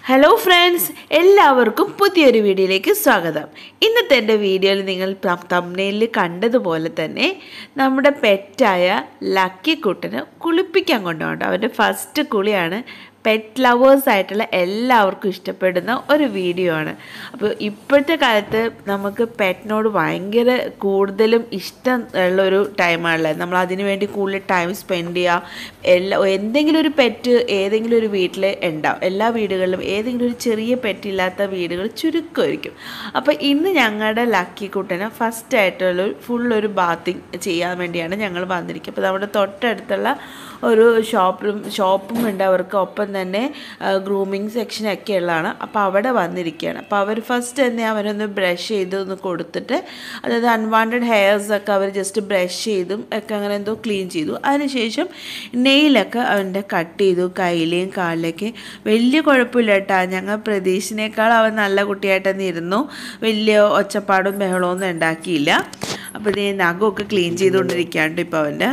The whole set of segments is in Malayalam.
ഹലോ ഫ്രണ്ട്സ് എല്ലാവർക്കും പുതിയൊരു വീഡിയോയിലേക്ക് സ്വാഗതം ഇന്നത്തെ എൻ്റെ വീഡിയോയിൽ നിങ്ങൾ തമ്മനയിൽ കണ്ടതുപോലെ തന്നെ നമ്മുടെ പെറ്റായ ലക്കി കുട്ടന് കുളിപ്പിക്കാൻ കൊണ്ടുപോകണ്ട അവൻ്റെ ഫസ്റ്റ് കുളിയാണ് പെറ്റ് ലവേഴ്സ് ആയിട്ടുള്ള എല്ലാവർക്കും ഇഷ്ടപ്പെടുന്ന ഒരു വീഡിയോ ആണ് അപ്പോൾ ഇപ്പോഴത്തെ കാലത്ത് നമുക്ക് പെറ്റിനോട് ഭയങ്കര കൂടുതലും ഇഷ്ടം ഉള്ളൊരു ടൈമാണല്ലേ നമ്മൾ അതിനു വേണ്ടി കൂടുതൽ ടൈം സ്പെൻഡ് ചെയ്യുക എല്ലാ എന്തെങ്കിലും ഒരു പെറ്റ് ഏതെങ്കിലും ഒരു വീട്ടിൽ ഉണ്ടാവും എല്ലാ വീടുകളിലും ഏതെങ്കിലും ഒരു ചെറിയ പെറ്റ് ഇല്ലാത്ത വീടുകൾ ചുരുക്കമായിരിക്കും അപ്പോൾ ഇന്ന് ഞങ്ങളുടെ ലക്കി കുട്ടനെ ഫസ്റ്റ് ആയിട്ടുള്ള ഫുൾ ഒരു ബാത്തിങ് ചെയ്യാൻ വേണ്ടിയാണ് ഞങ്ങൾ വന്നിരിക്കുക അപ്പോൾ നമ്മുടെ തൊട്ടടുത്തുള്ള ഒരു ഷോപ്പും ഷോപ്പും ഉണ്ട് അവർക്ക് ഒപ്പം തന്നെ ഗ്രൂമിങ് സെക്ഷനൊക്കെ ഉള്ളതാണ് അപ്പോൾ അവിടെ വന്നിരിക്കുകയാണ് അപ്പോൾ അവർ ഫസ്റ്റ് തന്നെ അവരൊന്ന് ബ്രഷ് ചെയ്ത് ഒന്ന് കൊടുത്തിട്ട് അതായത് അൺവാണ്ടഡ് ഹെയർസ് ഒക്കെ അവർ ജസ്റ്റ് ബ്രഷ് ചെയ്തും ഒക്കെ അങ്ങനെ എന്തോ ക്ലീൻ ചെയ്തു അതിനുശേഷം നെയിലൊക്കെ അവൻ്റെ കട്ട് ചെയ്തു കയ്യിലെയും കാലിലേക്ക് വലിയ കുഴപ്പമില്ല കേട്ടോ ഞങ്ങൾ പ്രതീക്ഷിനേക്കാൾ അവൻ നല്ല കുട്ടിയായിട്ട് തന്നെ ഇരുന്നു വലിയ ഒച്ചപ്പാടും ബഹളമൊന്നും ഉണ്ടാക്കിയില്ല അപ്പോൾ ഇതേ നഖമൊക്കെ ക്ലീൻ ചെയ്തുകൊണ്ടിരിക്കുകയാണ് ഇപ്പോൾ അവൻ്റെ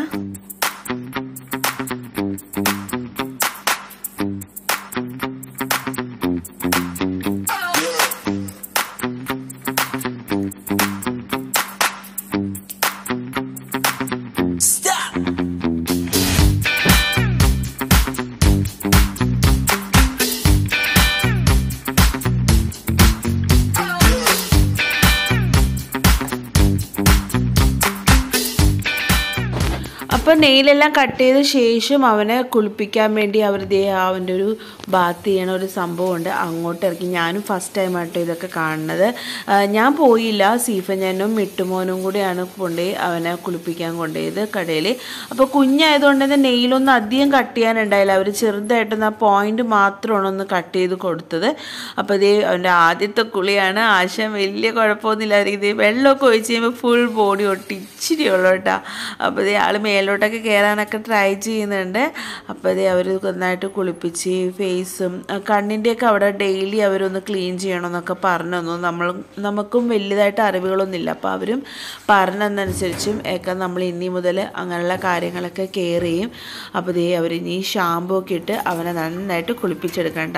അപ്പോൾ നെയിലെല്ലാം കട്ട് ചെയ്ത ശേഷം അവനെ കുളിപ്പിക്കാൻ വേണ്ടി അവർ ദേ അവൻ്റെ ഒരു ബാത്ത് ചെയ്യണ ഒരു സംഭവമുണ്ട് അങ്ങോട്ട് ഇറക്കി ഞാനും ഫസ്റ്റ് ടൈം ആട്ടോ ഇതൊക്കെ കാണുന്നത് ഞാൻ പോയില്ല സീഫഞ്ഞനും മിട്ടുമോനും കൂടെയാണ് കൊണ്ടുപോയി അവനെ കുളിപ്പിക്കാൻ കൊണ്ടുപോയത് കടയിൽ അപ്പോൾ കുഞ്ഞായതുകൊണ്ട് തന്നെ നെയിലൊന്നും അധികം കട്ട് ചെയ്യാനുണ്ടായില്ല അവർ ചെറുതായിട്ടൊന്ന് ആ പോയിന്റ് മാത്രമാണ് ഒന്ന് കട്ട് ചെയ്ത് കൊടുത്തത് അപ്പോൾ ഇതേ അവൻ്റെ ആദ്യത്തെ കുളിയാണ് ആശം വലിയ കുഴപ്പമൊന്നുമില്ലായിരിക്കും ഇത് വെള്ളമൊക്കെ ഒഴിച്ച് കഴിയുമ്പോൾ ഫുൾ ബോഡി ഒട്ടി ഇച്ചിരി ഉള്ളൂ കേട്ടോ അപ്പോൾ ഇതേ ആൾ മേലോട്ടൊക്കെ കയറാനൊക്കെ ട്രൈ ചെയ്യുന്നുണ്ട് അപ്പോൾ ഇതേ അവർ നന്നായിട്ട് കുളിപ്പിച്ച് ഫേസും കണ്ണിൻ്റെയൊക്കെ അവിടെ ഡെയിലി അവരൊന്ന് ക്ലീൻ ചെയ്യണമെന്നൊക്കെ പറഞ്ഞു തന്നു നമ്മൾ നമുക്കും വലിയതായിട്ട് അറിവുകളൊന്നുമില്ല അപ്പോൾ അവരും പറഞ്ഞതനുസരിച്ചും ഒക്കെ നമ്മൾ ഇനി മുതൽ അങ്ങനെയുള്ള കാര്യങ്ങളൊക്കെ കെയർ ചെയ്യും അപ്പോൾ ഇതേ അവർ ഇനി ഷാമ്പൂ ഒക്കെ ഇട്ട് അവനെ നന്നായിട്ട് കുളിപ്പിച്ചെടുക്കണ്ട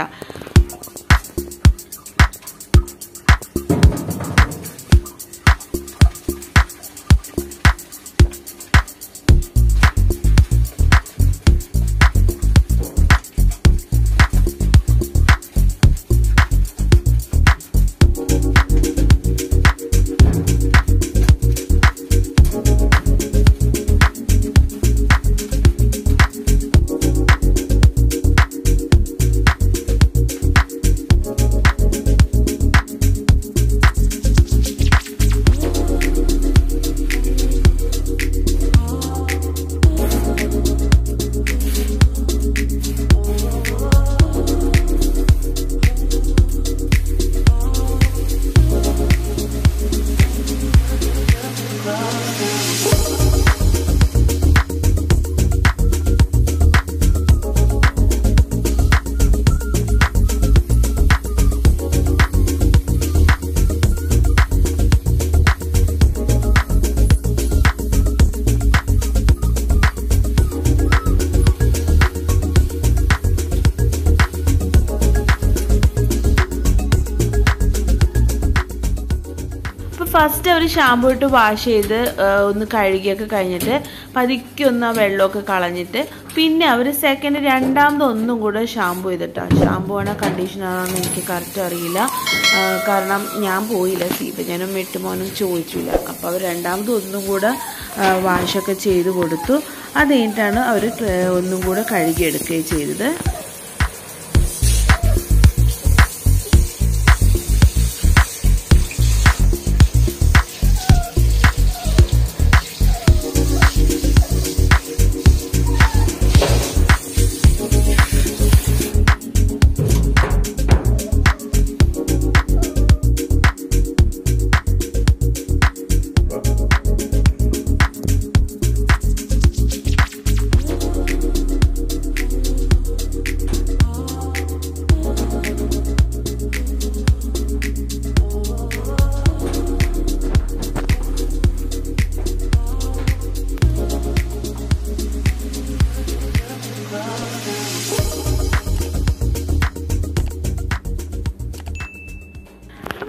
ഫസ്റ്റ് അവർ ഷാമ്പു ഇട്ട് വാഷ് ചെയ്ത് ഒന്ന് കഴുകിയൊക്കെ കഴിഞ്ഞിട്ട് പതുക്കെ ഒന്ന് ആ വെള്ളമൊക്കെ കളഞ്ഞിട്ട് പിന്നെ അവർ സെക്കൻഡ് രണ്ടാമത് ഒന്നും കൂടെ ഷാമ്പു ചെയ്തിട്ടാണ് ഷാമ്പു ആണോ കണ്ടീഷണറാണെന്ന് എനിക്ക് കറക്റ്റ് അറിയില്ല കാരണം ഞാൻ പോയില്ല സീപ്പ് ഞാനും മെട്ടുമോനും ചോദിച്ചില്ല അപ്പോൾ അവർ രണ്ടാമത് ഒന്നും കൂടെ വാഷൊക്കെ ചെയ്ത് കൊടുത്തു അത് കഴിഞ്ഞിട്ടാണ് അവർ ഒന്നും കൂടെ കഴുകിയെടുക്കുകയും ചെയ്തത്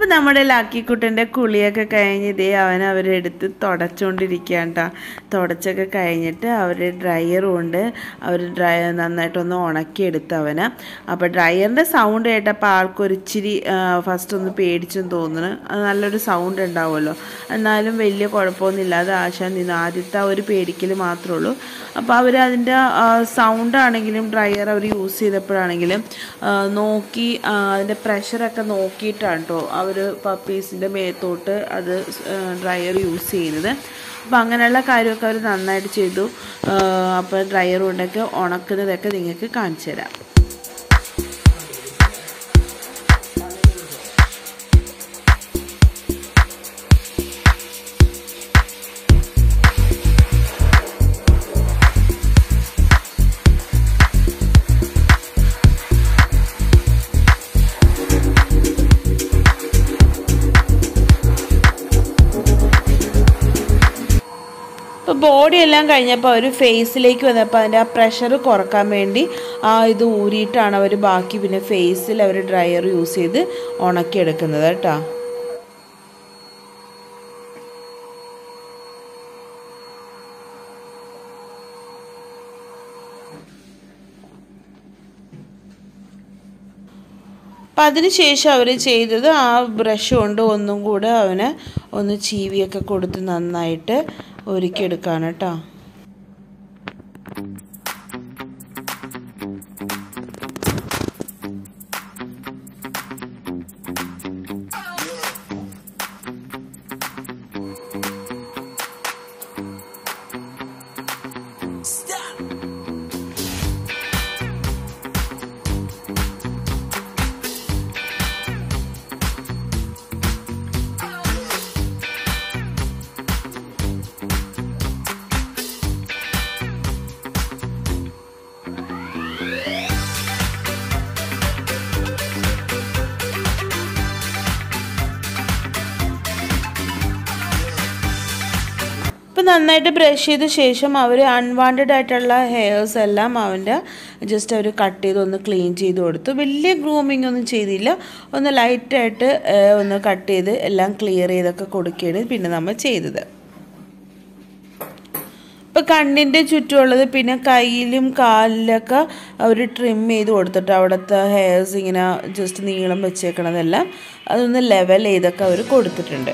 അപ്പം നമ്മുടെ ലാക്കിക്കുട്ടൻ്റെ കുളിയൊക്കെ കഴിഞ്ഞ് ഇതേ അവൻ അവരെടുത്ത് തുടച്ചുകൊണ്ടിരിക്കുകയാണ് കേട്ടോ തുടച്ചൊക്കെ കഴിഞ്ഞിട്ട് അവർ ഡ്രയറും ഉണ്ട് അവർ ഡ്രയ നന്നായിട്ടൊന്ന് ഉണക്കിയെടുത്ത് അവന് അപ്പോൾ ഡ്രയറിൻ്റെ സൗണ്ട് കേട്ടപ്പോൾ ആൾക്കൊരു ഇച്ചിരി ഫസ്റ്റ് ഒന്ന് പേടിച്ചെന്ന് തോന്നുന്നു അത് നല്ലൊരു സൗണ്ട് ഉണ്ടാവുമല്ലോ എന്നാലും വലിയ കുഴപ്പമൊന്നുമില്ല അത് ആശാൻ നിന്ന് ആദ്യത്തെ ആ ഒരു പേടിക്കൽ മാത്രമേ ഉള്ളൂ അപ്പോൾ അവർ അതിൻ്റെ സൗണ്ട് ആണെങ്കിലും ഡ്രയർ അവർ യൂസ് ചെയ്തപ്പോഴാണെങ്കിലും ആ, നോക്കി ആ, അതിൻ്റെ പ്രഷറൊക്കെ നോക്കിയിട്ടാണ് കേട്ടോ അവർ പപ്പീസിൻ്റെ മേത്തോട്ട് അത് ഡ്രയർ യൂസ് ചെയ്യുന്നത് അപ്പോൾ അങ്ങനെയുള്ള കാര്യമൊക്കെ അവർ നന്നായിട്ട് ചെയ്തു ആ, അപ്പോൾ ഡ്രയർ കൊണ്ടൊക്കെ ഉണക്കുന്നതൊക്കെ നിങ്ങൾക്ക് കാണിച്ചു തരാം അപ്പോൾ ബോഡി എല്ലാം കഴിഞ്ഞപ്പോൾ അവർ ഫേസിലേക്ക് വന്നപ്പോൾ അതിൻ്റെ ആ പ്രഷർ കുറക്കാൻ വേണ്ടി ആ ഇത് ഊരിയിട്ടാണ് അവർ ബാക്കി പിന്നെ ഫേസിൽ അവർ ഡ്രയർ യൂസ് ചെയ്ത് ഉണക്കിയെടുക്കുന്നത് കേട്ടോ അപ്പം അതിനുശേഷം അവർ ചെയ്തത് ആ ബ്രഷ് കൊണ്ട് ഒന്നും കൂടെ അവന് ഒന്ന് ചീവിയൊക്കെ കൊടുത്ത് നന്നായിട്ട് ഒരുക്കിയെടുക്കാണ് കേട്ടോ ഇപ്പം നന്നായിട്ട് ബ്രഷ് ചെയ്ത ശേഷം അവർ അൺവാണ്ടഡ് ആയിട്ടുള്ള ഹെയർസ് എല്ലാം അവൻ്റെ ജസ്റ്റ് അവർ കട്ട് ചെയ്ത് ഒന്ന് ക്ലീൻ ചെയ്ത് കൊടുത്തു വലിയ ഗ്രൂമിങ് ഒന്നും ചെയ്തില്ല ഒന്ന് ലൈറ്റായിട്ട് ഒന്ന് കട്ട് ചെയ്ത് എല്ലാം ക്ലിയർ ചെയ്തൊക്കെ കൊടുക്കുകയാണ് പിന്നെ നമ്മൾ ചെയ്തത് ഇപ്പം കണ്ണിൻ്റെ ചുറ്റുമുള്ളത് പിന്നെ കയ്യിലും കാലിലൊക്കെ അവർ ട്രിം ചെയ്ത് കൊടുത്തിട്ട് അവിടുത്തെ ഹെയർസ് ഇങ്ങനെ ജസ്റ്റ് നീളം വെച്ചേക്കണതെല്ലാം അതൊന്ന് ലെവൽ ചെയ്തൊക്കെ അവർ കൊടുത്തിട്ടുണ്ട്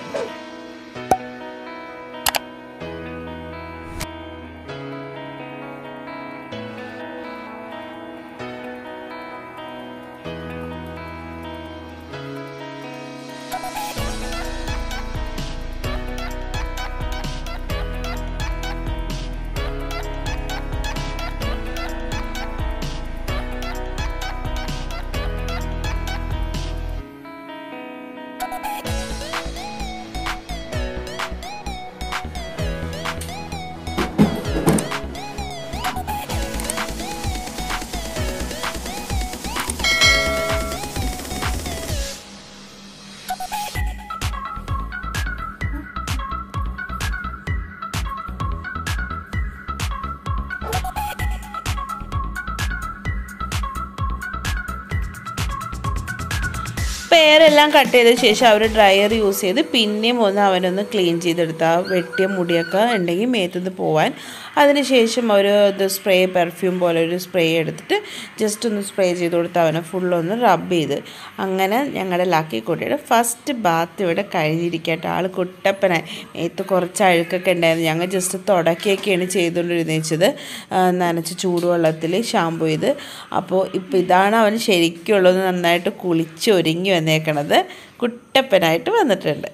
പേരെല്ലാം കട്ട് ചെയ്ത ശേഷം അവർ ഡ്രയർ യൂസ് ചെയ്ത് പിന്നെയും ഒന്ന് അവനൊന്ന് ക്ലീൻ ചെയ്തെടുത്ത് ആ വെട്ടിയ മുടിയൊക്കെ ഉണ്ടെങ്കിൽ മേത്തുനിന്ന് പോവാൻ അതിനുശേഷം അവർ ഇത് സ്പ്രേ പെർഫ്യൂം പോലെ ഒരു സ്പ്രേ എടുത്തിട്ട് ജസ്റ്റ് ഒന്ന് സ്പ്രേ ചെയ്ത് കൊടുത്ത് അവനെ ഫുള്ളൊന്ന് റബ്ബ് ചെയ്ത് അങ്ങനെ ഞങ്ങളുടെ ലക്കി കുട്ടിയുടെ ഫസ്റ്റ് ബാത്ത് ഇവിടെ കഴിഞ്ഞിരിക്കട്ടെ ആൾ കുട്ടപ്പനായി മേത്ത് കുറച്ച് അഴുക്കൊക്കെ ഉണ്ടായിരുന്നു ഞങ്ങൾ ജസ്റ്റ് തുടക്കിയൊക്കെയാണ് ചെയ്തുകൊണ്ടിരുന്നത് നനച്ച് ചൂടുവെള്ളത്തിൽ ഷാമ്പു ചെയ്ത് അപ്പോൾ ഇപ്പോൾ ഇതാണ് അവൻ ശരിക്കുള്ളത് നന്നായിട്ട് കുളിച്ച് ഒരുങ്ങി വന്നേക്കണത് കുട്ടപ്പനായിട്ട് വന്നിട്ടുണ്ട്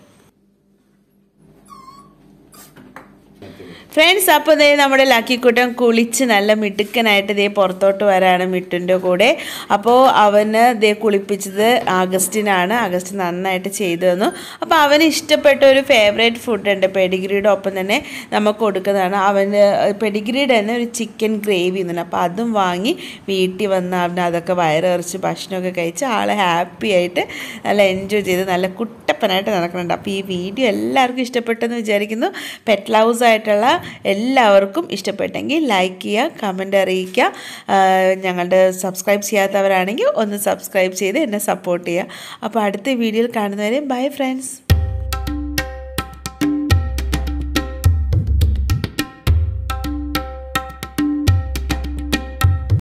ഫ്രണ്ട്സ് അപ്പോൾ ദേ നമ്മുടെ ലക്കിക്കുട്ടൻ കുളിച്ച് നല്ല മിടുക്കനായിട്ട് ദേ പുറത്തോട്ട് വരാണ് മിട്ടുൻ്റെ കൂടെ അപ്പോൾ അവന് ദേ കുളിപ്പിച്ചത് ആഗസ്റ്റിനാണ് ആഗസ്റ്റ് നന്നായിട്ട് ചെയ്തു തന്നു അപ്പോൾ അവന് ഇഷ്ടപ്പെട്ട ഒരു ഫേവറേറ്റ് ഫുഡ് ഉണ്ട് പെഡിഗ്രിയുടെ ഒപ്പം തന്നെ നമുക്ക് കൊടുക്കുന്നതാണ് അവന് പെഡിഗ്രിയുടെ തന്നെ ഒരു ചിക്കൻ ഗ്രേവി എന്നുണ്ട് അപ്പോൾ അതും വാങ്ങി വീട്ടിൽ വന്ന് അവന് അതൊക്കെ വയറിറച്ച് ഭക്ഷണമൊക്കെ കഴിച്ച് ആൾ ഹാപ്പി ആയിട്ട് നല്ല എൻജോയ് ചെയ്ത് നല്ല കുട്ടപ്പനായിട്ട് നടക്കുന്നുണ്ട് അപ്പോൾ ഈ വീഡിയോ എല്ലാവർക്കും ഇഷ്ടപ്പെട്ടെന്ന് വിചാരിക്കുന്നു പെറ്റ് ലൗസ് ആയിട്ടുള്ള എല്ലാവർക്കും ഇഷ്ടപ്പെട്ടെങ്കിൽ ലൈക്ക് ചെയ്യുക കമൻ്റ് അറിയിക്കുക ആ, ഞങ്ങളുടെ സബ്സ്ക്രൈബ് ചെയ്യാത്തവരാണെങ്കിൽ ഒന്ന് സബ്സ്ക്രൈബ് ചെയ്ത് എന്നെ സപ്പോർട്ട് ചെയ്യുക അപ്പോൾ അടുത്ത വീഡിയോയിൽ കാണുന്നവരെ ബൈ ഫ്രണ്ട്സ്